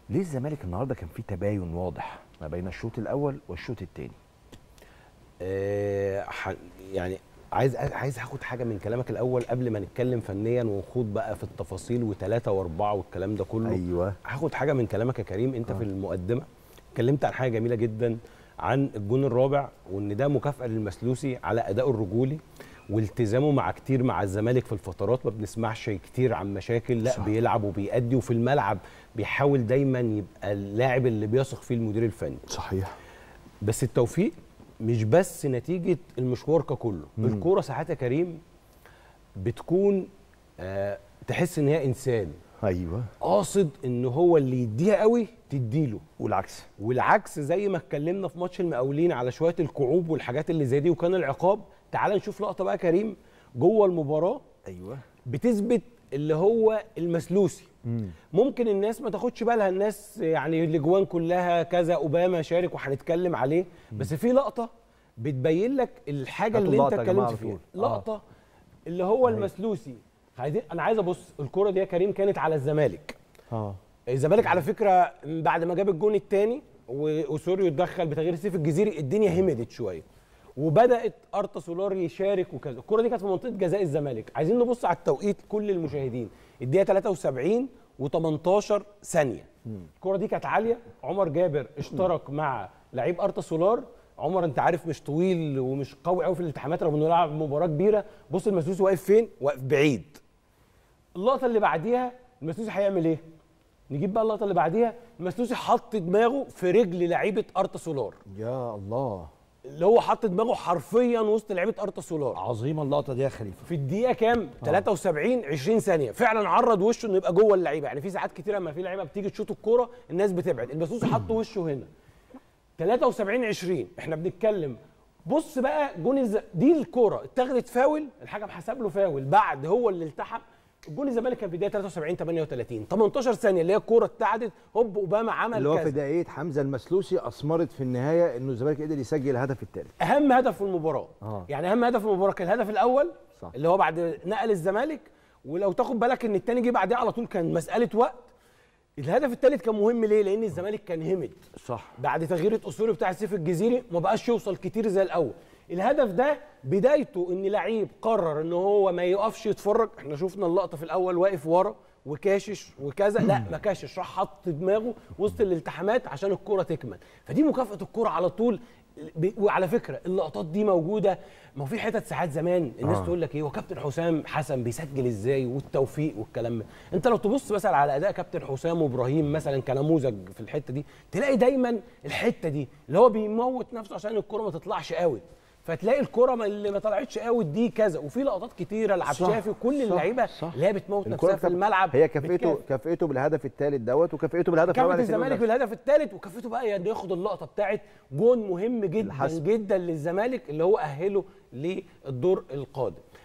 ليه الزمالك النهارده كان في تباين واضح ما بين الشوط الاول والشوط الثاني آه، ح- يعني عايز عايز هاخد حاجه من كلامك الاول قبل ما نتكلم فنيا ونخوض بقى في التفاصيل وثلاثه واربعه والكلام ده كله ايوه هاخد حاجه من كلامك يا كريم انت في المقدمه اتكلمت عن حاجه جميله جدا عن الجون الرابع وان ده مكافاه للمسلوسي على ادائه الرجولي والتزامه مع كتير مع الزمالك في الفترات ما بنسمعش كتير عن مشاكل لا صح. بيلعب وبيأدي وفي الملعب بيحاول دايما يبقى اللاعب اللي بيثق فيه المدير الفني صحيح بس التوفيق مش بس نتيجه المشوار ككله الكوره ساعات يا كريم بتكون آه تحس ان هي انسان ايوه قاصد ان هو اللي يديها قوي تديله والعكس والعكس زي ما اتكلمنا في ماتش المقاولين على شويه الكعوب والحاجات اللي زي دي وكان العقاب تعال نشوف لقطه بقى كريم جوه المباراه ايوه بتثبت اللي هو المسلوسي ممكن الناس ما تاخدش بالها الناس يعني الاجوان كلها كذا اوباما شارك وهنتكلم عليه بس في لقطه بتبين لك الحاجه هاتوا اللي انت اللقطة يا جماعة اتكلمت على فيها طول. آه. لقطه اللي هو المسلوسي عايزين انا عايز ابص الكره دي يا كريم كانت على الزمالك اه الزمالك على فكره بعد ما جاب الجون الثاني وسوريو اتدخل بتغيير سيف الجزيري الدنيا همدت شويه وبدات ارتا سولار يشارك وكذا الكره دي كانت في منطقه جزاء الزمالك عايزين نبص على التوقيت كل المشاهدين الدقيقه 73 و18 ثانيه الكره دي كانت عاليه عمر جابر اشترك مع لعيب ارتا سولار عمر انت عارف مش طويل ومش قوي قوي في الالتحامات رغم انه لعب مباراه كبيره بص المسوسي واقف فين واقف بعيد اللقطه اللي بعديها المسوسي هيعمل ايه نجيب بقى اللقطه اللي بعديها المسلوسي حط دماغه في رجل لعيبه ارتا سولار يا الله اللي هو حط دماغه حرفيا وسط لعيبه ارتا سولار عظيمه اللقطه دي يا خليفه في الدقيقه كام 73 20 ثانيه فعلا عرض وشه انه يبقى جوه اللعيبه يعني في ساعات كتيره لما في لعيبه بتيجي تشوط الكوره الناس بتبعد المسلوسي حط وشه هنا 73 20 احنا بنتكلم بص بقى جون الز... دي الكوره اتاخدت فاول الحكم حسب له فاول بعد هو اللي التحق جون الزمالك كان في الدقيقه 73 38 18 ثانيه اللي هي الكوره اتعدت هوب اوباما عمل اللي هو في كذا دقيقه حمزه المسلوسي اثمرت في النهايه انه الزمالك قدر يسجل الهدف الثالث اهم هدف في المباراه آه. يعني اهم هدف في المباراه كان الهدف الاول صح. اللي هو بعد نقل الزمالك ولو تاخد بالك ان الثاني جه بعديه على طول كان مساله وقت الهدف الثالث كان مهم ليه لان الزمالك كان همد صح بعد تغيير اسوري بتاع سيف الجزيري ما بقاش يوصل كتير زي الاول الهدف ده بدايته ان لعيب قرر ان هو ما يقفش يتفرج احنا شفنا اللقطه في الاول واقف ورا وكاشش وكذا لا ما كاشش راح حط دماغه وسط الالتحامات عشان الكره تكمل فدي مكافاه الكره على طول ب- وعلى فكره اللقطات دي موجوده ما هو في حتت ساعات زمان الناس آه. تقول لك ايه هو كابتن حسام حسن بيسجل ازاي والتوفيق والكلام ده انت لو تبص مثلا على اداء كابتن حسام وابراهيم مثلا كنموذج في الحته دي تلاقي دايما الحته دي اللي هو بيموت نفسه عشان الكره ما تطلعش اوت فتلاقي الكره ما- اللي ما طلعتش اوت دي كذا وفي لقطات كتيره العبشافي وكل صح، اللعيبه صح. اللي هي بتموت الكرة نفسها في كف- الملعب هي كافئته بتكافئ. كافئته بالهدف الثالث دوت وكافئته بالهدف كافئة الرابع اللي سجله الزمالك نفسه. بالهدف الثالث وكافته بقى انه ياخد اللقطه بتاعت جون مهم جدا الحسم. جدا للزمالك اللي هو اهله للدور القادم